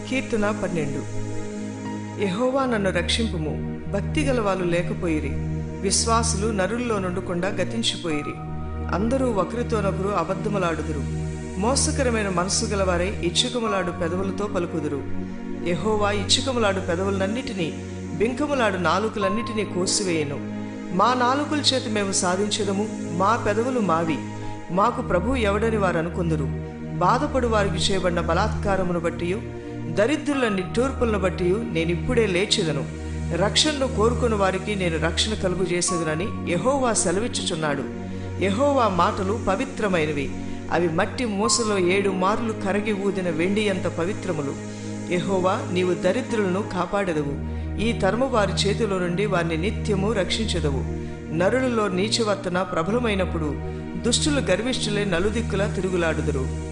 కీర్తన పన్నెండు యెహోవా నన్ను రక్షింపుము భక్తిగల వాళ్ళు లేకపోయిరి విశ్వాసులు నరుల్లో నుండకుండా గతించిపోయిరి అందరూ ఒకరితోనొకరు అబద్ధములాడుదురు మోసకరమైన మనసు గలవారై ఇచ్చుకములాడు పెదవులతో పలుకుదురు యెహోవా ఇచ్చుకములాడు పెదవులన్నిటినీ బింకములాడు నాలుకలన్నిటినీ కోసివేయను మా నాలుకల చేత మేము సాధించదము మా పెదవులు మావి మాకు ప్రభు ఎవడని వారు అనుకుందురు బాధపడు వారికి చేయబడిన బలాత్కారమును బట్టి దరిద్రుల నిట్టూర్పులను బట్టి నేనిప్పుడే లేచెదను రక్షణను కోరుకుని వారికి నేను రక్షణ కలుగు చేసేదనని యహోవా సెలవిచ్చుచున్నాడు యహోవా మాటలు పవిత్రమైనవి అవి మట్టి మూసలో ఏడు మార్లు కరగి ఊదిన వెండి అంత పవిత్రములు యహోవా నీవు దరిద్రులను కాపాడెదవు ఈ తరము వారి చేతిలో నుండి వారిని నిత్యము రక్షించదవు నరులలో నీచవర్తన ప్రబలమైనప్పుడు దుష్టులు గర్విష్ఠులే నలుదిక్కులా తిరుగులాడుదురు